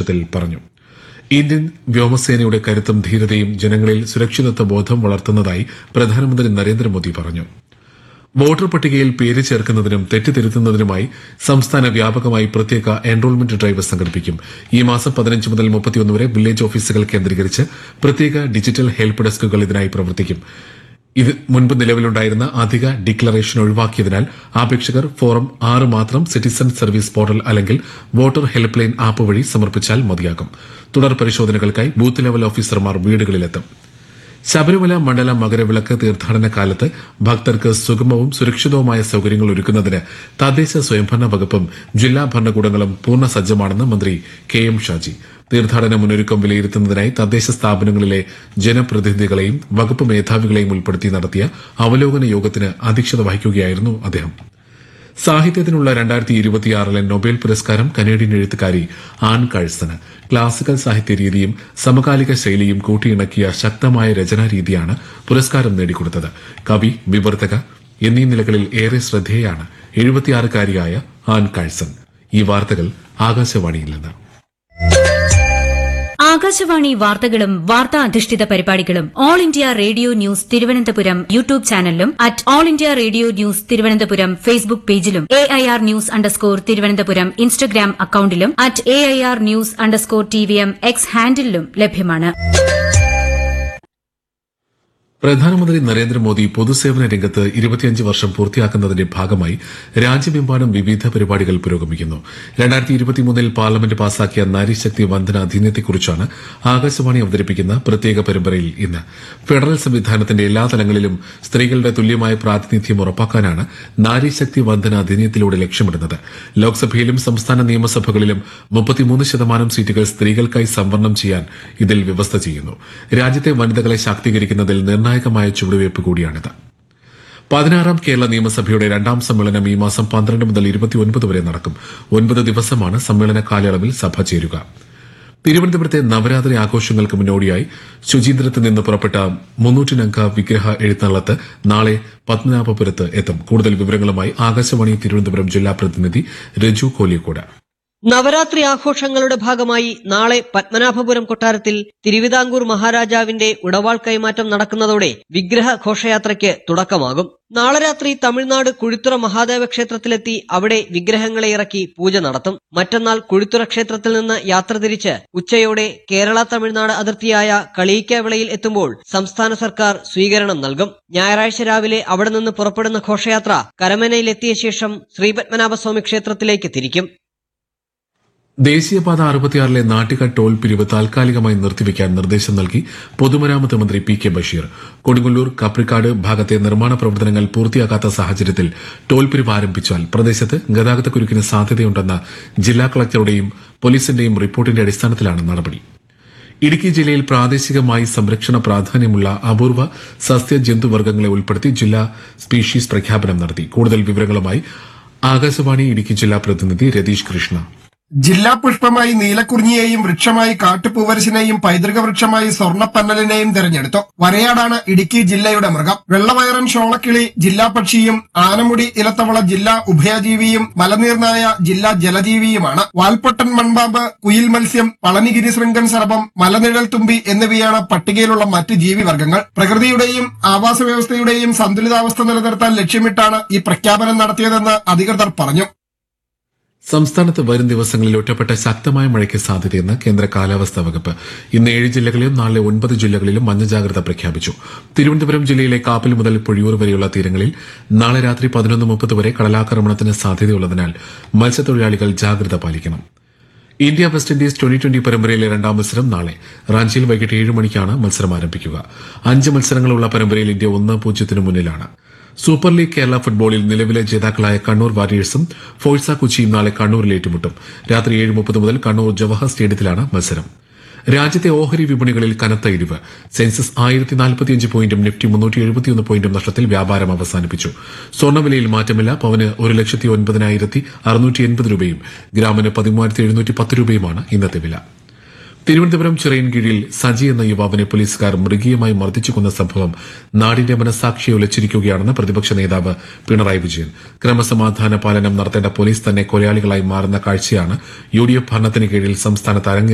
സന്ദേശത്തിൽ പറഞ്ഞു ഇന്ത്യൻ വ്യോമസേനയുടെ കരുത്തും ധീരതയും ജനങ്ങളിൽ സുരക്ഷിതത്വ ബോധം വളർത്തുന്നതായി പ്രധാനമന്ത്രി നരേന്ദ്രമോദി പറഞ്ഞു വോട്ടർ പട്ടികയിൽ പേര് ചേർക്കുന്നതിനും തെറ്റിതിരുത്തുന്നതിനുമായി സംസ്ഥാന വ്യാപകമായി പ്രത്യേക എൻറോൾമെന്റ് ഡ്രൈവ് സംഘടിപ്പിക്കും ഈ മാസം പതിനഞ്ച് മുതൽ മുപ്പത്തിയൊന്ന് വരെ വില്ലേജ് ഓഫീസുകൾ കേന്ദ്രീകരിച്ച് പ്രത്യേക ഡിജിറ്റൽ ഹെൽപ്പ് ഡെസ്കുകൾ ഇതിനായി പ്രവർത്തിക്കും ഇത് മുൻപ് നിലവിലുണ്ടായിരുന്ന അധിക ഡിക്ലറേഷൻ ഒഴിവാക്കിയതിനാൽ അപേക്ഷകർ ഫോറം ആറ് മാത്രം സിറ്റിസൺ സർവീസ് പോർട്ടൽ അല്ലെങ്കിൽ വോട്ടർ ഹെൽപ്പ് ലൈൻ ആപ്പ് വഴി സമർപ്പിച്ചാൽ മതിയാകും തുടർ പരിശോധനകൾക്കായി ബൂത്ത് ലെവൽ ഓഫീസർമാർ വീടുകളിലെത്തും ശബരിമല മണ്ഡല മകരവിളക്ക് തീർത്ഥാടന കാലത്ത് ഭക്തർക്ക് സുഗമവും സുരക്ഷിതവുമായ സൌകര്യങ്ങൾ ഒരുക്കുന്നതിന് തദ്ദേശ സ്വയംഭരണ വകുപ്പും ജില്ലാ ഭരണകൂടങ്ങളും പൂർണ്ണ സജ്ജമാണെന്ന് മന്ത്രി കെ എം ഷാജി തീർത്ഥാടന മുന്നൊരുക്കം വിലയിരുത്തുന്നതിനായി തദ്ദേശ സ്ഥാപനങ്ങളിലെ ജനപ്രതിനിധികളെയും വകുപ്പ് മേധാവികളെയും ഉൾപ്പെടുത്തി നടത്തിയ അവലോകന യോഗത്തിന് അധ്യക്ഷത വഹിക്കുകയായിരുന്നു അദ്ദേഹം സാഹിത്യത്തിനുള്ള രണ്ടായിരത്തി ഇരുപത്തിയാറിലെ നൊബേൽ പുരസ്കാരം കനേഡിയൻ എഴുത്തുകാരി ആൻ കഴ്സന് ക്ലാസിക്കൽ സാഹിത്യ രീതിയും സമകാലിക ശൈലിയും കൂട്ടിയിണക്കിയ ശക്തമായ രചനാരീതിയാണ് പുരസ്കാരം നേടിക്കൊടുത്തത് കവി വിവർത്തക എന്നീ നിലകളിൽ ഏറെ ശ്രദ്ധേയാണ് എഴുപത്തിയാറുകാരിയായ ആൻ കഴ്സൺ ഈ വാർത്തകൾ ആകാശവാണിയിൽ നിന്ന് ആകാശവാണി വാർത്തകളും വാർത്താ അധിഷ്ഠിത പരിപാടികളും All India Radio News Thiruvananthapuram YouTube ചാനലിലും at All India Radio News Thiruvananthapuram Facebook പേജിലും A I R news underscore Thiruvananthapuram Instagram അക്കൌണ്ടിലും at A I R news underscore T V M X ഹാൻഡിലും ലഭ്യമാണ് പ്രധാനമന്ത്രി നരേന്ദ്രമോദി പൊതുസേവന രംഗത്ത് ഇരുപത്തിയഞ്ച് വർഷം പൂർത്തിയാക്കുന്നതിന്റെ ഭാഗമായി രാജ്യമെമ്പാടും വിവിധ പരിപാടികൾ പുരോഗമിക്കുന്നു രണ്ടായിരത്തി ഇരുപത്തിമൂന്നിൽ പാർലമെന്റ് പാസാക്കിയ നാരീശക്തി വന്ദന അധിനിയത്തെക്കുറിച്ചാണ് ആകാശവാണി അവതരിപ്പിക്കുന്ന പ്രത്യേക പരമ്പരയിൽ ഇന്ന് ഫെഡറൽ സംവിധാനത്തിന്റെ എല്ലാ തലങ്ങളിലും സ്ത്രീകളുടെ തുല്യമായ പ്രാതിനിധ്യം ഉറപ്പാക്കാനാണ് നാരീശക്തി വന്ദന അധിനിയത്തിലൂടെ ലക്ഷ്യമിടുന്നത് ലോക്സഭയിലും സംസ്ഥാന നിയമസഭകളിലും മുപ്പത്തിമൂന്ന് ശതമാനം സീറ്റുകൾ സ്ത്രീകൾക്കായി സംവരണം ചെയ്യാൻ ഇതിൽ വ്യവസ്ഥ ചെയ്യുന്നു രാജ്യത്തെ വനിതകളെ ശാക്തീകരിക്കുന്നതിൽ നിർണായകമായ ചുവടുവയ്പ് കൂടിയാണിത് പതിനാറാം കേരള നിയമസഭയുടെ രണ്ടാം സമ്മേളനം ഈ മാസം പന്ത്രണ്ട് മുതൽ ഇരുപത്തിയൊൻപത് വരെ നടക്കും ഒൻപത് ദിവസമാണ് സമ്മേളന കാലയളവിൽ സഭ ചേരുക തിരുവനന്തപുരത്തെ നവരാത്രി ആഘോഷങ്ങൾക്ക് മുന്നോടിയായി ശുചീന്ദ്രത്ത് നിന്ന് പുറപ്പെട്ട മുന്നൂറ്റിനംഗ വിഗ്രഹ എഴുന്നള്ളത്ത് നാളെ പത്മനാഭപുരത്ത് എത്തും കൂടുതൽ വിവരങ്ങളുമായി ആകാശവാണി തിരുവനന്തപുരം ജില്ലാ പ്രതിനിധി രജു കോലിയക്കോട് നവരാത്രി ആഘോഷങ്ങളുടെ ഭാഗമായി നാളെ പത്മനാഭപുരം കൊട്ടാരത്തിൽ തിരുവിതാംകൂർ മഹാരാജാവിന്റെ ഉടവാൾ കൈമാറ്റം നടക്കുന്നതോടെ വിഗ്രഹ ഘോഷയാത്രയ്ക്ക് തുടക്കമാകും നാളെ രാത്രി തമിഴ്നാട് കുഴിത്തുറ മഹാദേവ ക്ഷേത്രത്തിലെത്തി അവിടെ വിഗ്രഹങ്ങളെ ഇറക്കി പൂജ നടത്തും മറ്റന്നാൾ കുഴിത്തുറ ക്ഷേത്രത്തിൽ നിന്ന് യാത്ര തിരിച്ച് ഉച്ചയോടെ കേരള തമിഴ്നാട് അതിർത്തിയായ കളിയിക്കാവിളയിൽ എത്തുമ്പോൾ സംസ്ഥാന സർക്കാർ സ്വീകരണം നൽകും ഞായറാഴ്ച രാവിലെ അവിടെ നിന്ന് പുറപ്പെടുന്ന ഘോഷയാത്ര കരമനയിലെത്തിയ ശേഷം ശ്രീപത്മനാഭസ്വാമി ക്ഷേത്രത്തിലേക്ക് തിരിക്കും ദേശീയപാത അറുപത്തിയാറിലെ നാട്ടിക ടോൾ പിരിവ് താൽക്കാലികമായി നിർത്തിവെക്കാൻ നിർദ്ദേശം നൽകി പൊതുമരാമത്ത് മന്ത്രി പി കെ ബഷീർ കൊടുങ്ങല്ലൂർ കപ്രിക്കാട് ഭാഗത്തെ നിർമ്മാണ പ്രവർത്തനങ്ങൾ പൂർത്തിയാക്കാത്ത സാഹചര്യത്തിൽ ടോൾ പിരിവ് ആരംഭിച്ചാൽ പ്രദേശത്ത് ഗതാഗതക്കുരുക്കിന് സാധ്യതയുണ്ടെന്ന ജില്ലാ കളക്ടറുടെയും പോലീസിന്റെയും റിപ്പോർട്ടിന്റെ അടിസ്ഥാനത്തിലാണ് നടപടി ഇടുക്കി ജില്ലയിൽ പ്രാദേശികമായി സംരക്ഷണ പ്രാധാന്യമുള്ള അപൂർവ സസ്യ ജന്തുവർഗ്ഗങ്ങളെ ഉൾപ്പെടുത്തി ജില്ലാ സ്പീഷീസ് പ്രഖ്യാപനം നടത്തി കൂടുതൽ വിവരങ്ങളുമായി ആകാശവാണി ഇടുക്കി ജില്ലാ പ്രതിനിധി രതീഷ് കൃഷ്ണ ജില്ലാ പുഷ്പമായി നീലക്കുറിഞ്ഞിയെയും വൃക്ഷമായി കാട്ടുപൂവരശിനെയും പൈതൃക വൃക്ഷമായി സ്വർണ്ണപ്പന്നലിനെയും തെരഞ്ഞെടുത്തു വരയാടാണ് ഇടുക്കി ജില്ലയുടെ മൃഗം വെള്ളവയറൻ ഷോളക്കിളി ജില്ലാ പക്ഷിയും ആനമുടി ഇലത്തവള ജില്ലാ ഉഭയജീവിയും മലനീർനായ ജില്ലാ ജലജീവിയുമാണ് വാൽപ്പൊട്ടൻ മൺപാമ്പ് കുയിൽ മത്സ്യം പളനിഗിരി ശൃംഗൻ സർപ്പം മലനിഴൽ തുമ്പി എന്നിവയാണ് പട്ടികയിലുള്ള മറ്റ് ജീവിവർഗങ്ങൾ പ്രകൃതിയുടെയും ആവാസ വ്യവസ്ഥയുടെയും സന്തുലിതാവസ്ഥ നിലനിർത്താൻ ലക്ഷ്യമിട്ടാണ് ഈ പ്രഖ്യാപനം നടത്തിയതെന്ന് അധികൃതർ പറഞ്ഞു സംസ്ഥാനത്ത് വരും ദിവസങ്ങളിൽ ഒറ്റപ്പെട്ട ശക്തമായ മഴയ്ക്ക് സാധ്യതയെന്ന് കേന്ദ്ര കാലാവസ്ഥാ വകുപ്പ് ഇന്ന് ഏഴ് ജില്ലകളിലും നാളെ ഒൻപത് ജില്ലകളിലും മഞ്ഞ ജാഗ്രത പ്രഖ്യാപിച്ചു തിരുവനന്തപുരം ജില്ലയിലെ കാപ്പിൽ മുതൽ പൊഴിയൂർ വരെയുള്ള തീരങ്ങളിൽ നാളെ രാത്രി പതിനൊന്ന് മുപ്പത് വരെ കടലാക്രമണത്തിന് സാധ്യതയുള്ളതിനാൽ മത്സ്യത്തൊഴിലാളികൾ ജാഗ്രത പാലിക്കണം India West Indies twenty twenty പരമ്പരയിലെ രണ്ടാം മത്സരം നാളെ റാഞ്ചിയിൽ വൈകിട്ട് ഏഴ് മണിക്കാണ് മത്സരം ആരംഭിക്കുക അഞ്ച് മത്സരങ്ങളുള്ള പരമ്പരയിൽ ഇന്ത്യ ഒന്ന് പൂജ്യത്തിന് മുന്നിലാണ് സൂപ്പർ ലീഗ് കേരള ഫുട്ബോളിൽ നിലവിലെ ജേതാക്കളായ കണ്ണൂർ വാരിയേഴ്സും ഫോഴ്സ കൊച്ചിയും നാളെ കണ്ണൂരിൽ ഏറ്റുമുട്ടും രാത്രി ഏഴ് മുപ്പത് മുതൽ കണ്ണൂർ ജവഹർ സ്റ്റേഡിയത്തിലാണ് മത്സരം രാജ്യത്തെ ഓഹരി വിപണികളിൽ കനത്ത ഇടിവ് സെൻസസ് ആയിരത്തി നാൽപ്പത്തിയഞ്ച് പോയിന്റും നിഫ്റ്റി മുന്നൂറ്റി എഴുപത്തിയൊന്ന് പോയിന്റും നഷ്ടത്തിൽ വ്യാപാരം അവസാനിപ്പിച്ചു സ്വർണ്ണവിലയിൽ മാറ്റമില്ല പവന് ഒരു ലക്ഷത്തി ഒൻപതിനായിരത്തി അറുന്നൂറ്റി എൺപത് രൂപയും ഗ്രാമിന് പതിമൂവായിരത്തി എഴുന്നൂറ്റി പത്ത് രൂപയുമാണ് ഇന്നത്തെ വില തിരുവനന്തപുരം ചിറയൻകീഴിൽ സജി എന്ന യുവാവിനെ പോലീസുകാർ മൃഗീയമായി മർദ്ദിച്ചു കൊന്ന സംഭവം നാടിന്റെ മനസാക്ഷിയെ ഉലച്ചിരിക്കുകയാണെന്ന് പ്രതിപക്ഷ നേതാവ് പിണറായി വിജയൻ ക്രമസമാധാന പാലനം നടത്തേണ്ട പോലീസ് തന്നെ കൊലയാളികളായി മാറുന്ന കാഴ്ചയാണ് യു ഡി എഫ് ഭരണത്തിന് കീഴിൽ സംസ്ഥാനത്ത് അരങ്ങേറുന്നത്